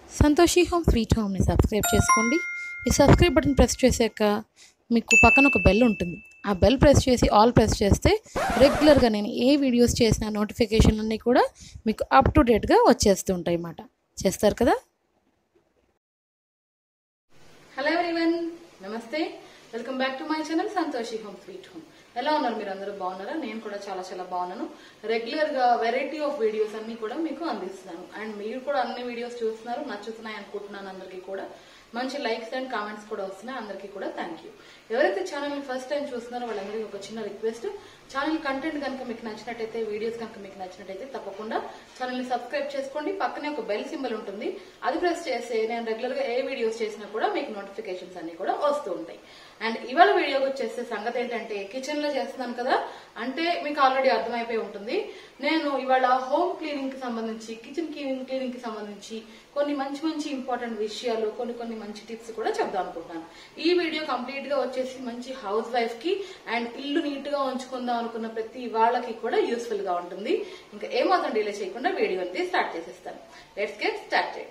Santoshi home sweet హోమ్ని subscribe చేసుకోండి ఈ సబ్స్క్రైబ్ బటన్ ప్రెస్ చేశాక మీకు పక్కన ఒక బెల్ ఉంటుంది ఆ బెల్ ప్రెస్ చేసి ఆల్ ప్రెస్ చేస్తే రెగ్యులర్గా నేను ఏ వీడియోస్ చేసిన నోటిఫికేషన్లన్నీ కూడా మీకు అప్ టు డేట్గా వచ్చేస్తూ ఉంటాయి అన్నమాట చేస్తారు కదా హలో ఎవరీవన్ నమస్తే welcome back to my channel Santoshi home sweet home ఎలా ఉన్నారు మీరు అందరూ బాగున్నారా నేను కూడా చాలా చాలా బాగున్నాను రెగ్యులర్ గా వెరైటీ ఆఫ్ వీడియోస్ అన్ని కూడా మీకు అందిస్తున్నాను అండ్ మీరు కూడా అన్ని వీడియోస్ చూస్తున్నారు నచ్చుతున్నాయి అనుకుంటున్నాను అందరికీ కూడా మంచి లైక్స్ అండ్ కామెంట్స్ కూడా వస్తున్నాయి అందరికీ కూడా థ్యాంక్ యూ ఎవరైతే ఛానల్ ని ఫస్ట్ టైం చూస్తున్నారో వాళ్ళందరికీ ఒక చిన్న రిక్వెస్ట్ ఛానల్ కంటెంట్ కనుక మీకు నచ్చినట్టయితే వీడియోస్ కనుక మీకు నచ్చినట్టయితే తప్పకుండా ఛానల్ ని సబ్స్క్రైబ్ చేసుకోండి పక్కనే ఒక బెల్ సింబల్ ఉంటుంది అది ప్రెస్ చేస్తే నేను రెగ్యులర్ గా ఏ వీడియోస్ చేసినా కూడా మీకు నోటిఫికేషన్స్ అన్ని కూడా వస్తూ ఉంటాయి అండ్ ఇవాళ వీడియోకి వచ్చేస్తే సంగతి ఏంటంటే కిచెన్ లో చేస్తున్నాను కదా అంటే మీకు ఆల్రెడీ అర్థమైపోయి ఉంటుంది నేను ఇవాళ హోమ్ క్లీనింగ్ కి సంబంధించి కిచెన్ క్లీనింగ్ క్లీనింగ్ కి సంబంధించి కొన్ని మంచి మంచి ఇంపార్టెంట్ విషయాలు కొన్ని కొన్ని మంచి టిప్స్ కూడా చెప్దాం అనుకుంటున్నాను ఈ వీడియో కంప్లీట్ గా వచ్చేసి మంచి హౌస్ వైఫ్ కి అండ్ ఇల్లు నీట్ గా ఉంచుకుందాం అనుకున్న ప్రతి వాళ్ళకి కూడా యూస్ఫుల్ గా ఉంటుంది ఇంకా ఏమాత్రం డిలే చేయకుండా వీడియో అనేది స్టార్ట్ చేసేస్తాను లెట్స్ గెట్ స్టార్ట్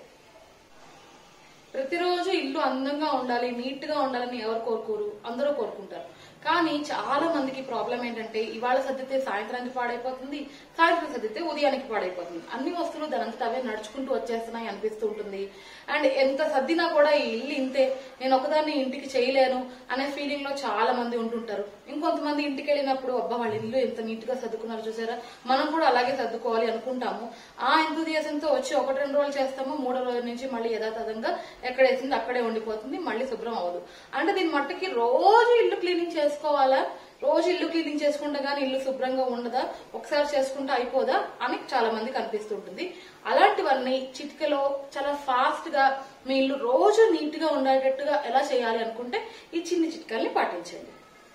ప్రతిరోజు ఇల్లు అందంగా ఉండాలి నీట్ గా ఉండాలని ఎవరు కోరుకోరు అందరూ కోరుకుంటారు కానీ చాలా మందికి ప్రాబ్లం ఏంటంటే ఇవాళ సర్దితే సాయంత్రానికి పాడైపోతుంది సాయంత్రం సర్దితే ఉదయానికి పాడైపోతుంది అన్ని వస్తువులు దానంతట అవే నడుచుకుంటూ వచ్చేస్తున్నాయి అనిపిస్తూ ఉంటుంది అండ్ ఎంత సర్దినా కూడా ఈ ఇల్లు ఇంతే నేను ఒకదాన్ని ఇంటికి చేయలేను అనే ఫీలింగ్ లో చాలా మంది ఉంటుంటారు ఇంకొంతమంది ఇంటికి వెళ్ళినప్పుడు అబ్బా వాళ్ళ ఇల్లు ఎంత నీట్ గా సర్దుకున్నారు చూసారా మనం కూడా అలాగే సర్దుకోవాలి అనుకుంటాము ఆ ఎంతూదియాసంతో వచ్చి ఒకటి రెండు రోజులు చేస్తాము మూడో రోజు నుంచి మళ్ళీ యథాతథంగా ఎక్కడ వేసింది అక్కడే ఉండిపోతుంది మళ్ళీ శుభ్రం అవ్వదు అంటే దీని మట్టుకి రోజు ఇల్లు క్లీనింగ్ చేసుకోవాలా రోజు ఇల్లు క్లీనింగ్ చేసుకుంటే గానీ ఇల్లు శుభ్రంగా ఉండదా ఒకసారి చేసుకుంటే అయిపోదా అని చాలా మందికి అనిపిస్తుంటుంది అలాంటివన్నీ చిటికలో చాలా ఫాస్ట్ గా మీ ఇల్లు రోజు నీట్ గా ఉండేటట్టుగా ఎలా చేయాలి అనుకుంటే ఈ చిన్ని చిట్కాల్ని పాటించండి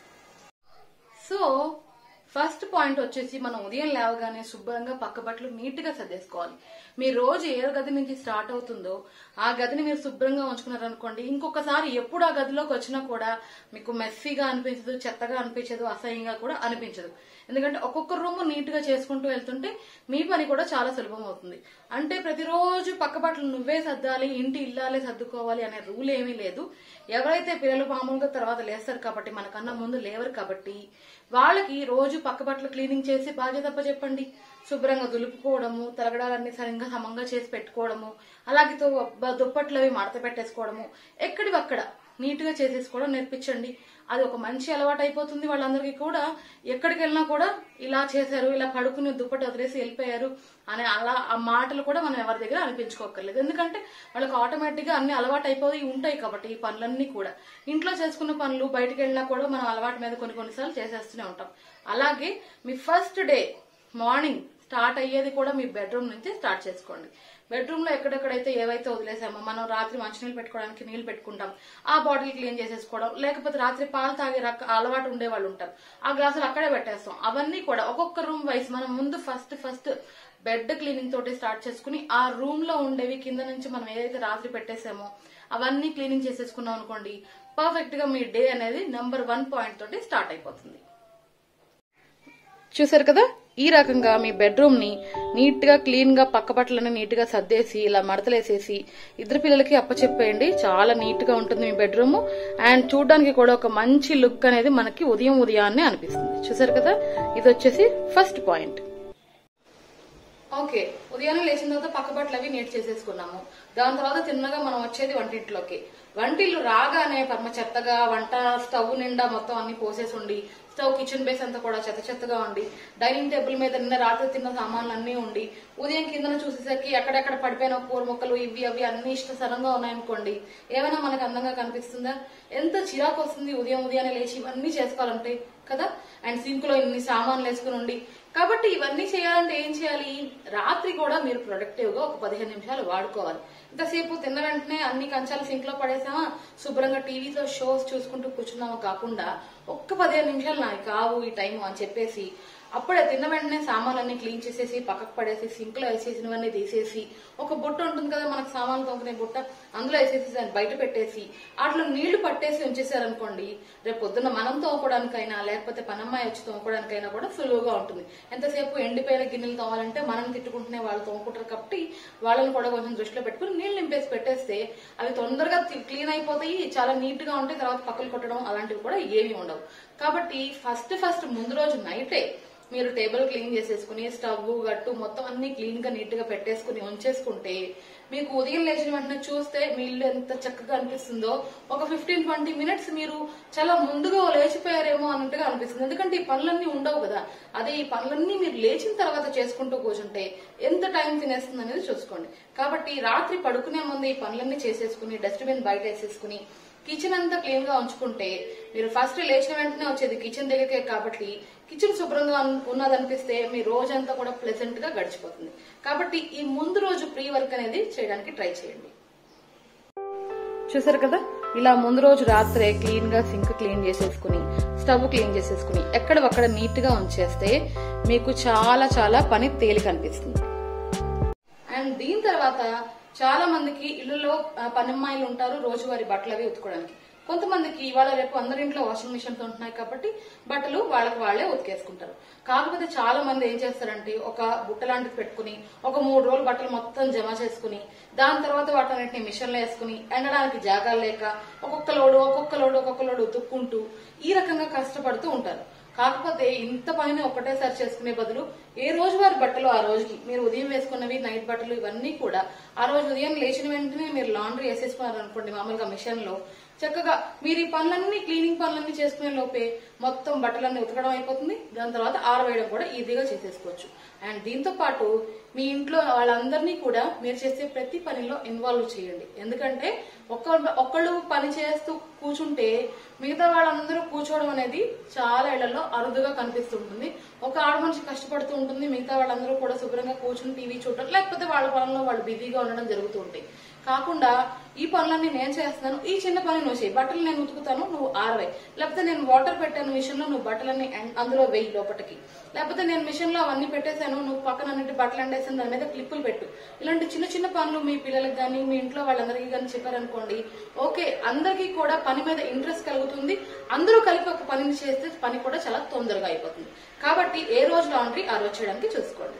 సో ఫస్ట్ పాయింట్ వచ్చేసి మనం ఉదయం లేవగానే శుభ్రంగా పక్క బట్టలు నీట్ గా సర్దేసుకోవాలి మీ రోజు ఏ గది నుంచి స్టార్ట్ అవుతుందో ఆ గదిని మీరు శుభ్రంగా ఉంచుకున్నారనుకోండి ఇంకొకసారి ఎప్పుడు ఆ గదిలోకి వచ్చినా కూడా మీకు మెస్సీగా అనిపించదు చెత్తగా అనిపించదు అసహ్యంగా కూడా అనిపించదు ఎందుకంటే ఒక్కొక్క రూమ్ నీట్ గా చేసుకుంటూ వెళ్తుంటే మీ పని కూడా చాలా సులభం అవుతుంది అంటే ప్రతిరోజు పక్క బట్టలు నువ్వే సర్దాలి ఇంటి ఇల్లాలే సర్దుకోవాలి అనే రూల్ ఏమీ లేదు ఎవరైతే పిల్లలు మామూలుగా తర్వాత లేస్తారు కాబట్టి మనకన్నా ముందు లేవరు కాబట్టి వాళ్ళకి రోజు పక్క బట్టలు క్లీనింగ్ చేసి బాధ్యత చెప్పండి శుభ్రంగా దులుపుకోవడము తరగడాలన్నీ సరిగ్గా సమంగా చేసి పెట్టుకోవడము అలాగే తో- బ- దుప్పట్లు అవి మడత పెట్టేసుకోవడము ఎక్కడివక్కడ నీట్ గా చేసేసుకోవడం నేర్పించండి అది ఒక మంచి అలవాటు అయిపోతుంది వాళ్ళందరికీ కూడా ఎక్కడికి వెళ్ళినా కూడా ఇలా చేశారు ఇలా కడుక్కుని దుప్పటి వదిలేసి వెళ్ళిపోయారు అనే అలా ఆ మాటలు కూడా మనం ఎవరి దగ్గర అనిపించుకోకర్లేదు ఎందుకంటే వాళ్ళకి ఆటోమేటిక్ గా అన్ని అలవాటు అయిపోయి ఉంటాయి కాబట్టి ఈ పనులన్నీ కూడా ఇంట్లో చేసుకున్న పనులు బయటకు వెళ్ళినా కూడా మనం అలవాటు మీద కొన్ని కొన్నిసార్లు చేసేస్తూనే ఉంటాం అలాగే మీ ఫస్ట్ డే మార్నింగ్ స్టార్ట్ అయ్యేది కూడా మీ బెడ్రూమ్ నుంచి స్టార్ట్ చేసుకోండి బెడ్రూమ్ లో ఎక్కడెక్కడైతే ఏవైతే వదిలేసామో మనం రాత్రి మంచినీళ్ళు పెట్టుకోవడానికి నీళ్లు పెట్టుకుంటాం ఆ బాటిల్ క్లీన్ చేసేసుకోవడం లేకపోతే రాత్రి పాలు తాగే రక అలవాటు ఉండే వాళ్ళు ఉంటారు ఆ గ్లాసులు అక్కడే పెట్టేస్తాం అవన్నీ కూడా ఒక్కొక్క రూమ్ వైస్ మనం ముందు ఫస్ట్ ఫస్ట్ బెడ్ క్లీనింగ్ తోటి స్టార్ట్ చేసుకుని ఆ రూమ్ లో ఉండేవి కింద నుంచి మనం ఏదైతే రాత్రి పెట్టేసామో అవన్నీ క్లీనింగ్ చేసేసుకున్నాం అనుకోండి పర్ఫెక్ట్ గా మీ డే అనేది నెంబర్ వన్ పాయింట్ తోటి స్టార్ట్ అయిపోతుంది చూసారు కదా ఈ రకంగా మీ బెడ్రూమ్ ని నీట్ గా క్లీన్ గా పక్క బట్టలను నీట్ గా సర్దేసి ఇలా మడతలేసేసి ఇద్దరు పిల్లలకి అప్పచెప్పేయండి చాలా నీట్ గా ఉంటుంది మీ బెడ్రూమ్ అండ్ చూడడానికి కూడా ఒక మంచి లుక్ అనేది మనకి ఉదయం ఉదయాన్నే అనిపిస్తుంది చూసారు కదా ఇది వచ్చేసి ఫస్ట్ పాయింట్ ఓకే ఉదయాన్నే లేచిన తర్వాత పక్క బట్టలు అవి నీట్ చేసేసుకున్నాము దాని తర్వాత తిన్నగా మనం వచ్చేది వంటింట్లోకి వంటిల్లు రాగానే పరమ చెత్తగా వంట స్టవ్ నిండా మొత్తం అన్ని పోసేసి ఉండి స్టవ్ కిచెన్ బేస్ అంతా కూడా చెత్త చెత్తగా ఉండి డైనింగ్ టేబుల్ మీద నిన్న రాత్రి తిన్న సామాన్లు అన్ని ఉండి ఉదయం కిందన చూసేసరికి ఎక్కడెక్కడ పడిపోయిన కూర మొక్కలు ఇవి అవి అన్ని ఇష్టసరంగా ఉన్నాయనుకోండి ఏమైనా మనకు అందంగా కనిపిస్తుందా ఎంత చిరాకు వస్తుంది ఉదయం ఉదయాన్నే లేచి ఇవన్నీ చేసుకోవాలంటే కదా అండ్ సింక్ లో ఇన్ని సామాన్లు వేసుకుని ఉండి కాబట్టి ఇవన్నీ చేయాలంటే ఏం చేయాలి రాత్రి కూడా మీరు ప్రొడక్టివ్ గా ఒక పదిహేను నిమిషాలు వాడుకోవాలి ఇంతసేపు తిన్న వెంటనే అన్ని కంచాలు సింక్ లో పడేసామా శుభ్రంగా టీవీలో షోస్ చూసుకుంటూ కూర్చున్నామా కాకుండా ఒక్క పదిహేను నిమిషాలు నాకు కావు ఈ టైం అని చెప్పేసి అప్పుడే తిన్న వెంటనే సామాన్లన్నీ క్లీన్ చేసేసి పక్కకు పడేసి సింక్ లో వేసేసినవన్నీ తీసేసి ఒక బుట్ట ఉంటుంది కదా మనకు సామాన్లు తోముకునే బుట్ట అందులో వేసేసి దాన్ని బయట పెట్టేసి అట్లా నీళ్లు పట్టేసి ఉంచేసారనుకోండి రేపు పొద్దున్న మనం తోముకోవడానికైనా లేకపోతే పనమ్మాయి వచ్చి తోముకోవడానికైనా కూడా సులువుగా ఉంటుంది ఎంతసేపు ఎండిపోయిన గిన్నెలు తోమాలంటే మనం తిట్టుకుంటూనే వాళ్ళు తోముకుంటారు కాబట్టి వాళ్ళని కూడా కొంచెం దృష్టిలో పెట్టుకుని నీళ్లు నింపేసి పెట్టేస్తే అవి తొందరగా క్లీన్ అయిపోతాయి చాలా నీట్ గా ఉంటాయి తర్వాత పక్కలు కొట్టడం అలాంటివి కూడా ఏమీ ఉండవు కాబట్టి ఫస్ట్ ఫస్ట్ ముందు రోజు నైటే మీరు టేబుల్ క్లీన్ చేసేసుకుని స్టవ్ గట్టు మొత్తం అన్ని క్లీన్ గా నీట్ గా పెట్టేసుకుని ఉంచేసుకుంటే మీకు ఉదయం లేచిన వెంటనే చూస్తే మీ ఇల్లు ఎంత చక్కగా అనిపిస్తుందో ఒక ఫిఫ్టీన్ ట్వంటీ మినిట్స్ మీరు చాలా ముందుగా లేచిపోయారేమో అన్నట్టుగా అనిపిస్తుంది ఎందుకంటే ఈ పనులన్నీ ఉండవు కదా అదే ఈ పనులన్నీ మీరు లేచిన తర్వాత చేసుకుంటూ కూర్చుంటే ఎంత టైం తినేస్తుంది అనేది చూసుకోండి కాబట్టి రాత్రి పడుకునే ముందు ఈ పనులన్నీ చేసేసుకుని డస్ట్బిన్ బయట వేసేసుకుని కిచెన్ అంతా క్లీన్ గా ఉంచుకుంటే మీరు ఫస్ట్ లేచిన వెంటనే వచ్చేది కిచెన్ దగ్గరకే కాబట్టి కిచెన్ శుభ్రంగా ఉన్- ఉన్నదనిపిస్తే మీ రోజంతా కూడా ప్లెజెంట్ గా గడిచిపోతుంది కాబట్టి ఈ ముందు రోజు ప్రీ వర్క్ అనేది చేయడానికి ట్రై చేయండి చూసారు కదా ఇలా ముందు రోజు రాత్రే క్లీన్ గా సింక్ క్లీన్ చేసేసుకుని స్టవ్ క్లీన్ చేసేసుకుని ఎక్కడవక్కడ నీట్ గా ఉంచేస్తే మీకు చాలా చాలా పని తేలిక అనిపిస్తుంది అండ్ దీని తర్వాత చాలా మందికి ఇళ్లలో ఆ, పనమ్మాయిలు ఉంటారు రోజువారీ బట్టలు అవి ఉతుకోవడానికి కొంతమందికి ఇవాళ రేపు అందరి ఇంట్లో వాషింగ్ మిషన్స్ ఉంటున్నాయి కాబట్టి బట్టలు వాళ్ళకి వాళ్ళే ఉతికేసుకుంటారు కాకపోతే చాలా మంది ఏం చేస్తారంటే ఒక బుట్ట లాంటిది పెట్టుకుని ఒక మూడు రోజులు బట్టలు మొత్తం జమ చేసుకుని దాని తర్వాత వాటన్నిటిని మిషన్లో వేసుకుని ఎండడానికి జాగాలు లేక ఒక్కొక్క లోడు ఒక్కొక్క లోడు ఒక్కొక్క లోడు ఉతుక్కుంటూ ఈ రకంగా కష్టపడుతూ ఉంటారు కాకపోతే ఇంత పనిని ఒక్కటేసారి చేసుకునే బదులు ఏ రోజు వారి బట్టలు ఆ రోజుకి మీరు ఉదయం వేసుకున్నవి నైట్ బట్టలు ఇవన్నీ కూడా ఆ రోజు ఉదయం లేచిన వెంటనే మీరు లాండ్రీ వేసేసుకున్నారు అనుకోండి మామూలుగా మిషన్ లో చక్కగా మీరు ఈ పనులన్నీ క్లీనింగ్ పనులన్నీ చేసుకునే లోపే మొత్తం బట్టలన్నీ ఉతకడం అయిపోతుంది దాని తర్వాత ఆరవేయడం కూడా ఈజీగా చేసేసుకోవచ్చు అండ్ దీంతో పాటు మీ ఇంట్లో వాళ్ళందరినీ కూడా మీరు చేసే ప్రతి పనిలో ఇన్వాల్వ్ చేయండి ఎందుకంటే ఒక్క ఒక్కళ్ళు పని చేస్తూ కూర్చుంటే మిగతా వాళ్ళందరూ కూర్చోవడం అనేది చాలా ఇళ్లలో అరుదుగా కనిపిస్తుంటుంది ఒక ఆడ మనిషి కష్టపడుతూ ఉంటుంది మిగతా వాళ్ళందరూ కూడా శుభ్రంగా కూర్చుని టీవీ చూడటం లేకపోతే వాళ్ళ పనుల్లో వాళ్ళు బిజీగా ఉండడం జరుగుతూ ఉంటాయి కాకుండా ఈ పనులన్నీ నేను చేస్తున్నాను ఈ చిన్న పని నువ్వు చేయి బట్టలు నేను ఉతుకుతాను నువ్వు ఆరవై లేకపోతే నేను వాటర్ పెట్టాను మిషన్ లో నువ్వు బట్టలన్నీ ఎన్- అందులో వెయ్యి లోపటికి లేకపోతే నేను మిషన్ లో అవన్నీ పెట్టేశాను నువ్వు పక్కన అన్నిటి బట్టలు ఎండేసాను దాని మీద క్లిప్పులు పెట్టు ఇలాంటి చిన్న చిన్న పనులు మీ పిల్లలకి కానీ మీ ఇంట్లో వాళ్ళందరికీ కానీ చెప్పారనుకోండి ఓకే అందరికీ కూడా పని మీద ఇంట్రెస్ట్ కలుగుతుంది అందరూ కలిపి ఒక పనిని చేస్తే పని కూడా చాలా తొందరగా అయిపోతుంది కాబట్టి ఏ రోజు లాండ్రీ ఆ రోజు చేయడానికి చూసుకోండి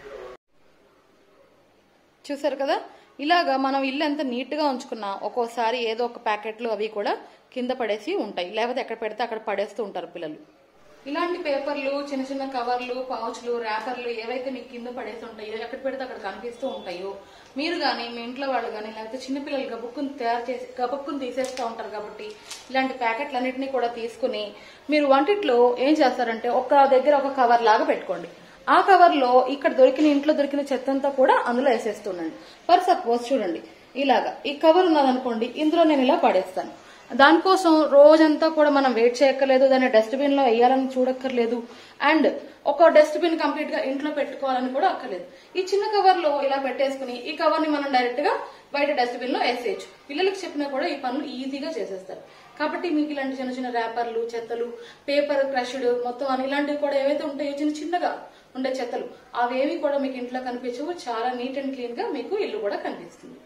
చూసారు కదా ఇలాగా మనం ఇల్లు ఎంత నీట్ గా ఉంచుకున్నా ఒక్కోసారి ఏదో ఒక ప్యాకెట్లు అవి కూడా కింద పడేసి ఉంటాయి లేకపోతే ఎక్కడ పెడితే అక్కడ పడేస్తూ ఉంటారు పిల్లలు ఇలాంటి పేపర్లు చిన్న చిన్న కవర్లు పౌచ్లు ర్యాపర్లు ఏవైతే మీకు కింద పడేసి ఉంటాయో ఎక్కడ పెడితే అక్కడ కనిపిస్తూ ఉంటాయో మీరు గానీ మీ ఇంట్లో వాళ్ళు గానీ లేకపోతే చిన్నపిల్లలు గబుక్కుని తయారు చేసి గబుక్కుని తీసేస్తూ ఉంటారు కాబట్టి ఇలాంటి ప్యాకెట్లన్నింటినీ కూడా తీసుకుని మీరు వంటిట్లో ఏం చేస్తారంటే ఒక దగ్గర ఒక కవర్ లాగా పెట్టుకోండి ఆ కవర్ లో ఇక్కడ దొరికిన ఇంట్లో దొరికిన చెత్త అంతా కూడా అందులో వేసేస్తుండండి ఫర్ సపోజ్ చూడండి ఇలాగా ఈ కవర్ ఉన్నదనుకోండి ఇందులో నేను ఇలా పడేస్తాను దానికోసం రోజంతా కూడా మనం వెయిట్ చేయక్కర్లేదు దాన్ని డస్ట్బిన్ లో వేయాలని చూడక్కర్లేదు అండ్ ఒక డస్ట్బిన్ కంప్లీట్ గా ఇంట్లో పెట్టుకోవాలని కూడా అక్కర్లేదు ఈ చిన్న కవర్ లో ఇలా పెట్టేసుకుని ఈ కవర్ ని మనం డైరెక్ట్ గా బయట డస్ట్బిన్ లో వేసేయచ్చు పిల్లలకి చెప్పినా కూడా ఈ పనులు ఈజీగా చేసేస్తారు కాబట్టి మీకు ఇలాంటి చిన్న చిన్న ర్యాపర్లు చెత్తలు పేపర్ క్రష్డ్ మొత్తం అని ఇలాంటివి కూడా ఏవైతే ఉంటాయో చిన్న చిన్నగా ఉండే చెత్తలు అవేవి కూడా మీకు ఇంట్లో కనిపించవు చాలా నీట్ అండ్ క్లీన్ గా మీకు ఇల్లు కూడా కనిపిస్తుంది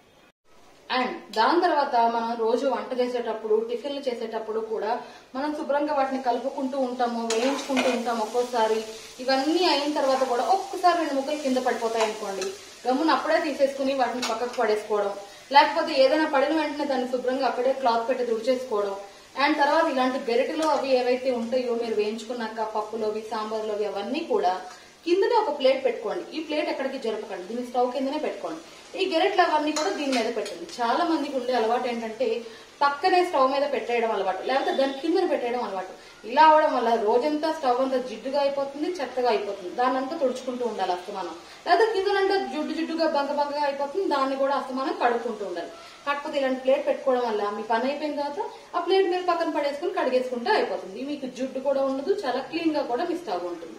అండ్ దాని తర్వాత మనం రోజు వంట చేసేటప్పుడు టిఫిన్లు చేసేటప్పుడు కూడా మనం శుభ్రంగా వాటిని కలుపుకుంటూ ఉంటాము వేయించుకుంటూ ఉంటాము ఒక్కోసారి ఇవన్నీ అయిన తర్వాత కూడా ఒక్కసారి రెండు ముక్కలు కింద పడిపోతాయి అనుకోండి గమ్మున అప్పుడే తీసేసుకుని వాటిని పక్కకు పడేసుకోవడం లేకపోతే ఏదైనా పడిన వెంటనే దాన్ని శుభ్రంగా అక్కడే క్లాత్ పెట్టి తుడిచేసుకోవడం అండ్ తర్వాత ఇలాంటి గరిటెలు అవి ఏవైతే ఉంటాయో మీరు వేయించుకున్నాక పప్పులోవి సాంబార్లోవి అవన్నీ కూడా కిందనే ఒక ప్లేట్ పెట్టుకోండి ఈ ప్లేట్ ఎక్కడికి జరపకండి దీన్ని స్టవ్ కిందనే పెట్టుకోండి ఈ గెరెట్లు అవన్నీ కూడా దీని మీద పెట్టండి చాలా మందికి ఉండే అలవాటు ఏంటంటే పక్కనే స్టవ్ మీద పెట్టేయడం అలవాటు లేకపోతే దాని కిందన పెట్టేయడం అలవాటు ఇలా అవడం వల్ల రోజంతా స్టవ్ అంతా జిడ్డుగా అయిపోతుంది చెత్తగా అయిపోతుంది దాన్ని అంతా తుడుచుకుంటూ ఉండాలి అస్తమానం లేదా కిందనంతా జిడ్డు జిడ్డుగా బంక బంకగా అయిపోతుంది దాన్ని కూడా అస్తమానం కడుక్కుంటూ ఉండాలి కాకపోతే ఇలాంటి ప్లేట్ పెట్టుకోవడం వల్ల మీ పని అయిపోయిన తర్వాత ఆ ప్లేట్ మీరు పక్కన పడేసుకుని కడిగేసుకుంటే అయిపోతుంది మీకు జుట్టు కూడా ఉండదు చాలా క్లీన్ గా కూడా మీ స్టవ్ ఉంటుంది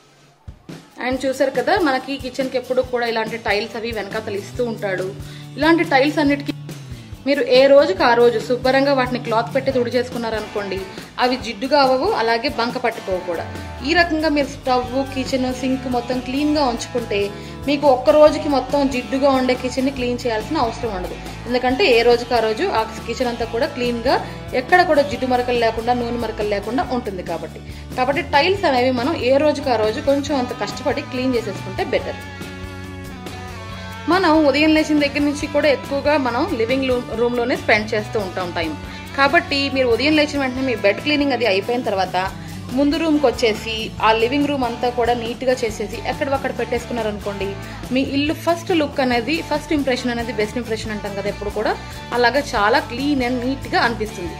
అండ్ చూసారు కదా మనకి కిచెన్ కి ఎప్పుడు కూడా ఇలాంటి టైల్స్ అవి వెనకాతలు ఇస్తూ ఉంటాడు ఇలాంటి టైల్స్ అన్నిటికీ మీరు ఏ రోజుకి ఆ రోజు శుభ్రంగా వాటిని క్లాత్ పెట్టి తుడి చేసుకున్నారనుకోండి అవి జిడ్డుగా అవ్వవు అలాగే బంక పట్టుకోవు కూడా ఈ రకంగా మీరు స్టవ్ కిచెన్ సింక్ మొత్తం క్లీన్గా ఉంచుకుంటే మీకు ఒక్క రోజుకి మొత్తం జిడ్డుగా ఉండే కిచెన్ని క్లీన్ చేయాల్సిన అవసరం ఉండదు ఎందుకంటే ఏ రోజుకి ఆ రోజు ఆ కిచెన్ అంతా కూడా క్లీన్గా ఎక్కడ కూడా జిడ్డు మరకలు లేకుండా నూనె మరకలు లేకుండా ఉంటుంది కాబట్టి కాబట్టి టైల్స్ అనేవి మనం ఏ రోజుకి ఆ రోజు కొంచెం అంత కష్టపడి క్లీన్ చేసేసుకుంటే బెటర్ మనం ఉదయం లేచిన దగ్గర నుంచి కూడా ఎక్కువగా మనం లివింగ్ రూమ్ లోనే స్పెండ్ చేస్తూ ఉంటాం టైం కాబట్టి మీరు ఉదయం లేచిన వెంటనే మీ బెడ్ క్లీనింగ్ అది అయిపోయిన తర్వాత ముందు రూమ్కి వచ్చేసి ఆ లివింగ్ రూమ్ అంతా కూడా నీట్గా చేసేసి ఎక్కడొక్కడ పెట్టేసుకున్నారనుకోండి మీ ఇల్లు ఫస్ట్ లుక్ అనేది ఫస్ట్ ఇంప్రెషన్ అనేది బెస్ట్ ఇంప్రెషన్ అంటాం కదా ఎప్పుడు కూడా అలాగా చాలా క్లీన్ అండ్ నీట్గా అనిపిస్తుంది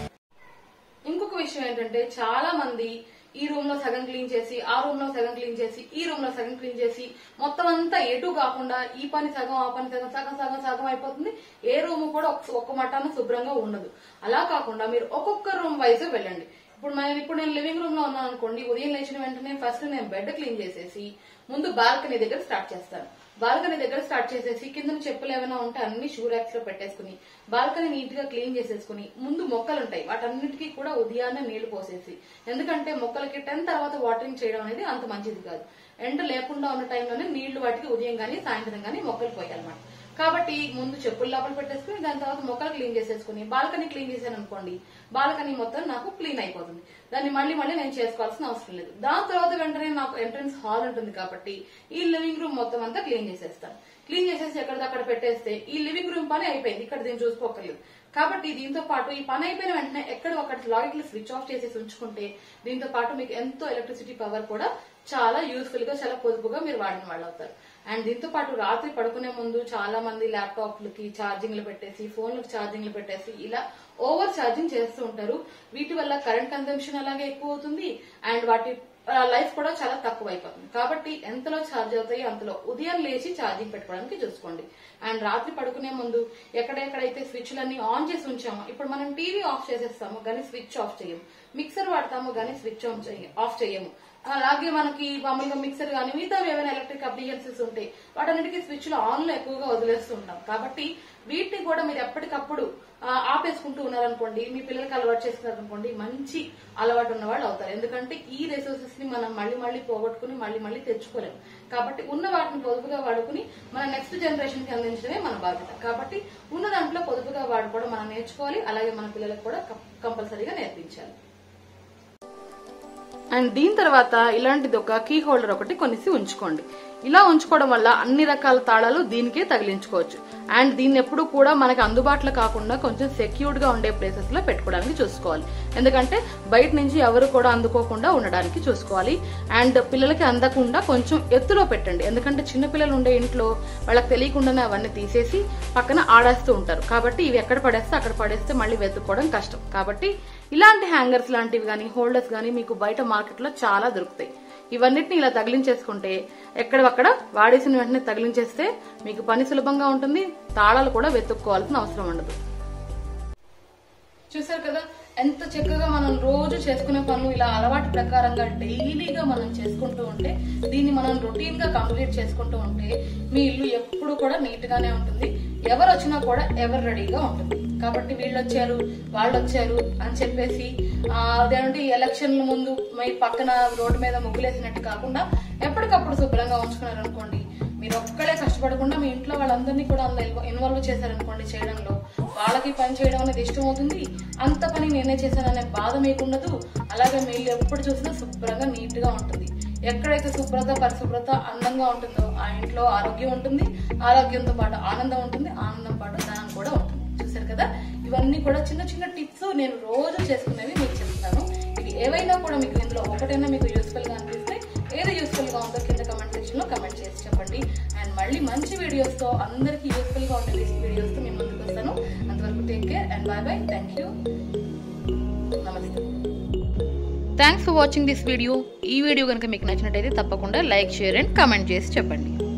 ఇంకొక విషయం ఏంటంటే చాలా మంది ఈ రూమ్ లో సగం క్లీన్ చేసి ఆ రూమ్ లో సగం క్లీన్ చేసి ఈ రూమ్ లో సగం క్లీన్ చేసి మొత్తం అంతా ఎటు కాకుండా ఈ పని సగం ఆ పని సగం సగం సగం సగం అయిపోతుంది ఏ రూమ్ కూడా ఒక్క- ఒక్క మటాన శుభ్రంగా ఉండదు అలా కాకుండా మీరు ఒక్కొక్క రూమ్ వైజ్ వెళ్ళండి ఇప్పుడు నేను ఇప్పుడు నేను లివింగ్ రూమ్ లో ఉన్నాను అనుకోండి ఉదయం లేచిన వెంటనే ఫస్ట్ నేను బెడ్ క్లీన్ చేసేసి ముందు బాల్కనీ దగ్గర స్టార్ట్ చేస్తాను బాల్కనీ దగ్గర స్టార్ట్ చేసేసి కింద చెప్పులు ఏమైనా ఉంటే అన్ని షూ ర్యాక్స్ లో పెట్టేసుకుని బాల్కనీ నీట్ గా క్లీన్ చేసేసుకుని ముందు మొక్కలు ఉంటాయి వాటన్నిటికీ కూడా ఉదయాన్నే నీళ్లు పోసేసి ఎందుకంటే మొక్కలకి టెన్ తర్వాత వాటరింగ్ చేయడం అనేది అంత మంచిది కాదు ఎండ లేకుండా ఉన్న టైంలోనే నీళ్లు వాటికి ఉదయం గానీ సాయంత్రం గానీ మొక్కలు పోయాలన్నమాట కాబట్టి ముందు చెప్పులు లోపల పెట్టేసుకుని దాని తర్వాత మొక్కలు క్లీన్ చేసేసుకుని బాల్కనీ క్లీన్ చేశాను అనుకోండి బాల్కనీ మొత్తం నాకు క్లీన్ అయిపోతుంది దాన్ని మళ్ళీ మళ్ళీ నేను చేసుకోవాల్సిన అవసరం లేదు దాని తర్వాత వెంటనే నాకు ఎంట్రన్స్ హాల్ ఉంటుంది కాబట్టి ఈ లివింగ్ రూమ్ మొత్తం అంతా క్లీన్ చేసేస్తాను క్లీన్ చేసేసి ఎక్కడిదక్కడ పెట్టేస్తే ఈ లివింగ్ రూమ్ పని అయిపోయింది ఇక్కడ దీన్ని చూసుకోకర్లేదు కాబట్టి దీంతో పాటు ఈ పని అయిపోయిన వెంటనే ఎక్కడ ఒకటి లాగిట్లు స్విచ్ ఆఫ్ చేసేసి ఉంచుకుంటే దీంతో పాటు మీకు ఎంతో ఎలక్ట్రిసిటీ పవర్ కూడా చాలా యూస్ఫుల్ గా చాలా పొదుపుగా మీరు వాడిన వాళ్ళు అవుతారు అండ్ దీంతో పాటు రాత్రి పడుకునే ముందు చాలా మంది ల్యాప్టాప్లకి ఛార్జింగ్లు పెట్టేసి ఫోన్లకు ఛార్జింగ్లు పెట్టేసి ఇలా ఓవర్ ఛార్జింగ్ చేస్తూ ఉంటారు వీటి వల్ల కరెంట్ కన్సంప్షన్ అలాగే ఎక్కువ అవుతుంది అండ్ వాటి లైఫ్ కూడా చాలా తక్కువ అయిపోతుంది కాబట్టి ఎంతలో ఛార్జ్ అవుతాయి అంతలో ఉదయం లేచి ఛార్జింగ్ పెట్టుకోవడానికి చూసుకోండి అండ్ రాత్రి పడుకునే ముందు ఎక్కడెక్కడైతే స్విచ్లన్నీ ఆన్ చేసి ఉంచామో ఇప్పుడు మనం టీవీ ఆఫ్ చేసేస్తాము కానీ స్విచ్ ఆఫ్ చేయము మిక్సర్ వాడతాము కానీ స్విచ్ ఆన్ చేయ ఆఫ్ చేయము అలాగే మనకి మామూలుగా మిక్సర్ కానీ మిగతా ఏమైనా ఎలక్ట్రిక్ అప్లియన్సెస్ ఉంటాయి వాటన్నిటికీ స్విచ్ లో ఆన్ లో ఎక్కువగా వదిలేస్తూ ఉంటాం కాబట్టి వీటిని కూడా మీరు ఎప్పటికప్పుడు ఆ, ఆపేసుకుంటూ ఉన్నారనుకోండి మీ పిల్లలకి అలవాటు చేసుకున్నారనుకోండి మంచి అలవాటు ఉన్న వాళ్ళు అవుతారు ఎందుకంటే ఈ రిసోర్సెస్ ని మనం మళ్ళీ మళ్ళీ పోగొట్టుకుని మళ్ళీ మళ్ళీ తెచ్చుకోలేము కాబట్టి ఉన్న వాటిని పొదుపుగా వాడుకుని మన నెక్స్ట్ జనరేషన్ కి అందించడమే మన బాధ్యత కాబట్టి ఉన్న దాంట్లో పొదుపుగా వాడుకోవడం మనం నేర్చుకోవాలి అలాగే మన పిల్లలకు కూడా కంపల్సరీగా నేర్పించాలి అండ్ దీని తర్వాత ఇలాంటిది ఒక కీ హోల్డర్ ఒకటి కొనిసి ఉంచుకోండి ఇలా ఉంచుకోవడం వల్ల అన్ని రకాల తాళాలు దీనికే తగిలించుకోవచ్చు అండ్ దీన్ని ఎప్పుడు కూడా మనకి అందుబాటులో కాకుండా కొంచెం సెక్యూర్డ్ గా ఉండే ప్లేసెస్ లో పెట్టుకోవడానికి చూసుకోవాలి ఎందుకంటే బయట నుంచి ఎవరు కూడా అందుకోకుండా ఉండడానికి చూసుకోవాలి అండ్ పిల్లలకి అందకుండా కొంచెం ఎత్తులో పెట్టండి ఎందుకంటే చిన్న పిల్లలు ఉండే ఇంట్లో వాళ్ళకి తెలియకుండానే అవన్నీ తీసేసి పక్కన ఆడేస్తూ ఉంటారు కాబట్టి ఇవి ఎక్కడ పడేస్తే అక్కడ పడేస్తే మళ్ళీ వెతుక్కోవడం కష్టం కాబట్టి ఇలాంటి హ్యాంగర్స్ లాంటివి కానీ హోల్డర్స్ కానీ మీకు బయట మార్కెట్ లో చాలా దొరుకుతాయి ఇవన్నిటిని ఇలా తగిలించేసుకుంటే ఎక్కడక్కడ వాడేసిన వెంటనే తగిలించేస్తే మీకు పని సులభంగా ఉంటుంది తాళాలు కూడా వెతుక్కోవాల్సిన అవసరం ఉండదు చూసారు కదా ఎంత చక్కగా మనం రోజు చేసుకునే పనులు ఇలా అలవాటు ప్రకారంగా డైలీగా మనం చేసుకుంటూ ఉంటే దీన్ని మనం రొటీన్ గా కంప్లీట్ చేసుకుంటూ ఉంటే మీ ఇల్లు ఎప్పుడు కూడా నీట్ గానే ఉంటుంది ఎవరు వచ్చినా కూడా ఎవరు రెడీగా ఉంటుంది కాబట్టి వీళ్ళు వచ్చారు వాళ్ళు వచ్చారు అని చెప్పేసి ఆ, అదేంటి ఎలక్షన్ల ముందు మీ పక్కన రోడ్డు మీద ముగ్గులేసినట్టు కాకుండా ఎప్పటికప్పుడు శుభ్రంగా ఉంచుకున్నారు అనుకోండి మీరు ఒక్కడే కష్టపడకుండా మీ ఇంట్లో వాళ్ళందరినీ కూడా అందులో ఇన్వాల్వ్ చేశారనుకోండి చేయడంలో వాళ్ళకి పని చేయడం అనేది ఇష్టం అవుతుంది అంత పని నేనే చేశాననే బాధ మీకు ఉండదు అలాగే మీరు ఎప్పుడు చూసినా శుభ్రంగా నీట్ గా ఉంటుంది ఎక్కడైతే శుభ్రత పరిశుభ్రత అందంగా ఉంటుందో ఆ ఇంట్లో ఆరోగ్యం ఉంటుంది ఆరోగ్యంతో పాటు ఆనందం ఉంటుంది ఆనందం పాటు ధనం కూడా ఉంటుంది చూసారు కదా ఇవన్నీ కూడా చిన్న చిన్న టిప్స్ నేను రోజు చేసుకునేవి మీకు చెప్తాను ఇది ఏవైనా కూడా మీకు ఇందులో ఒకటైనా మీకు యూస్ఫుల్ గా అనిపిస్తే ఏది యూస్ఫుల్ గా ఉందో కింద కమెంట్ సెక్షన్ లో కమెంట్ చేసి చెప్పండి అండ్ మళ్ళీ మంచి వీడియోస్ తో అందరికి యూస్ఫుల్ గా ఉండే వీడియోస్ తో మేము ముందుకు వస్తాను అంతవరకు take care and bye bye thank you నమస్తే thanks for watching this video ఈ వీడియో కనుక మీకు నచ్చినట్టయితే తప్పకుండా లైక్ షేర్ అండ్ కమెంట్ చేసి చెప్పండి